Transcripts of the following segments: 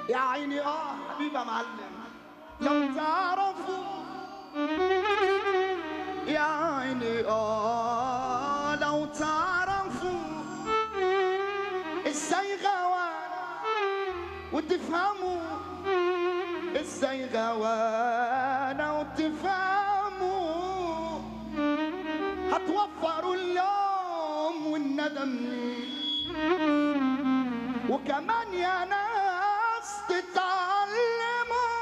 يا عيني اه حبيبي يا معلم لو تعرفوا يا عيني اه لو تعرفوا ازاي غوانا وتفهموا ازاي غوانا وتفهموا هتوفروا اللوم والندم وكمان يا ناس تتعلموا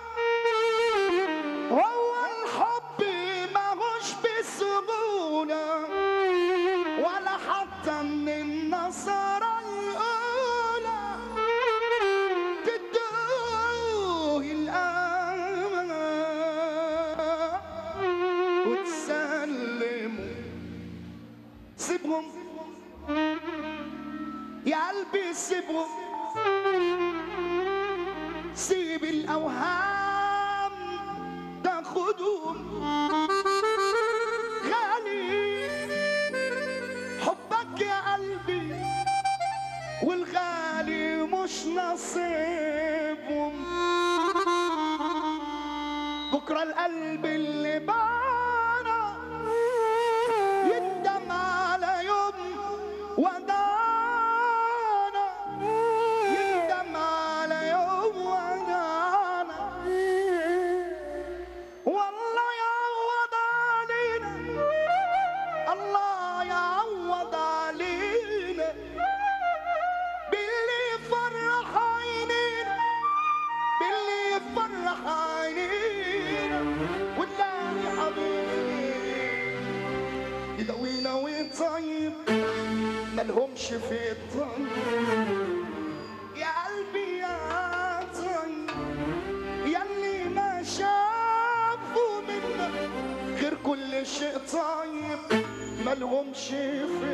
هو الحب ماهوش بسهولة ولا حتى من النصارى الأولى تدوه الأمان وتسلموا سيبهم يا قلبي سيبهم سيب الأوهام تاخدهم غالي حبك يا قلبي والغالي مش نصيبهم بكرة القلب اللي بانا يندم على يوم ودانا يندم على يوم ودانا والله يعوض علينا الله يعوض علينا باللي يفرح عينينا باللي يفرح عينينا والله حبيبي يدوينا ويطيب ملهمش في الطيب يا قلبي يا طيب ياللي ما شافوا منك غير كل شيء طيب ملهمش في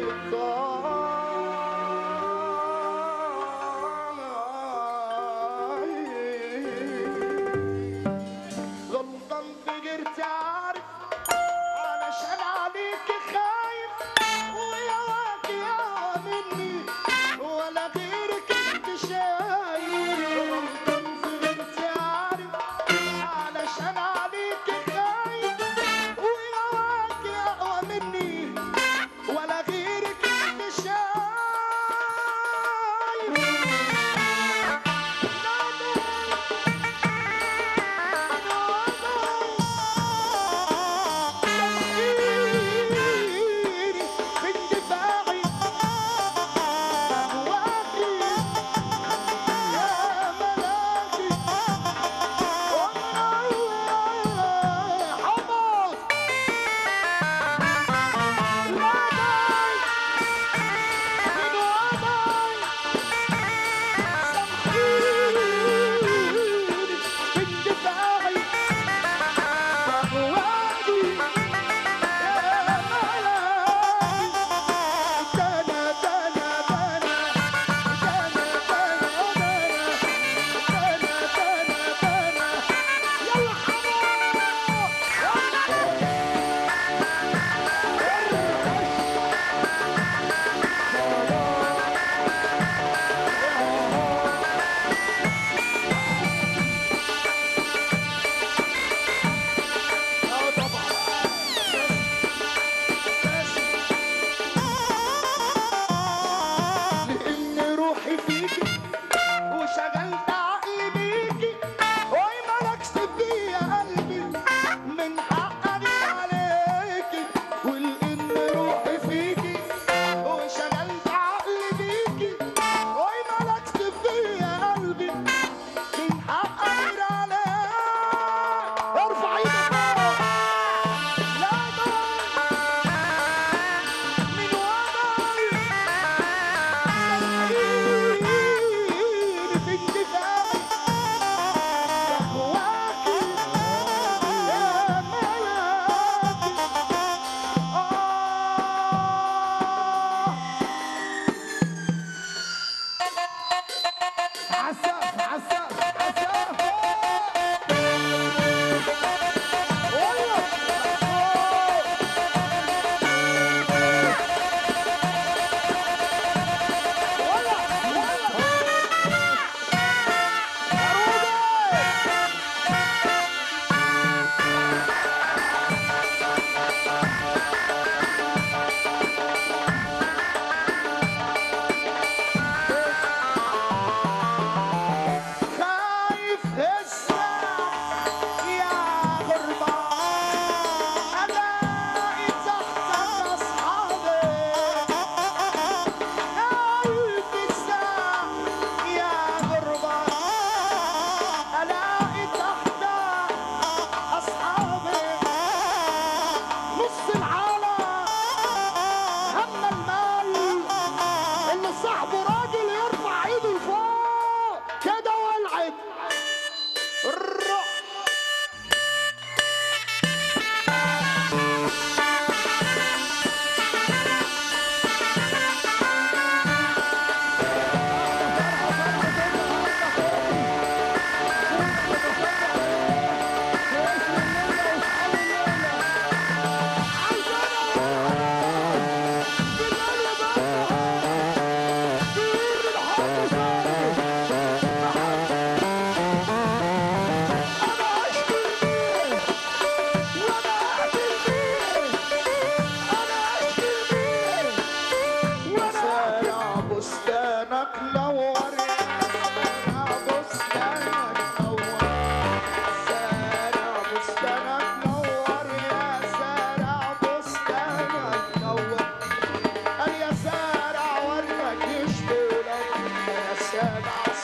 الطيب غلطان فجرت عارف علشان عليك خايف ويا واقع مني ولا غيرك انت شايف غلطان فجرت عارف علشان عليك خايف ويا واقع مني ولا غيرك انت شايف لان روحي فيكي وشغلت عقلي بيكي وي مالكش فيا قلبي من حقك عليكي ولان روحي فيكي وشغلت عقلي بيكي وي مالكش فيا قلبي من حقك عليك ارفع ايدك فوق لا ضل من وضعي عساف عساف عساف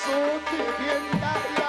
صوتي بينده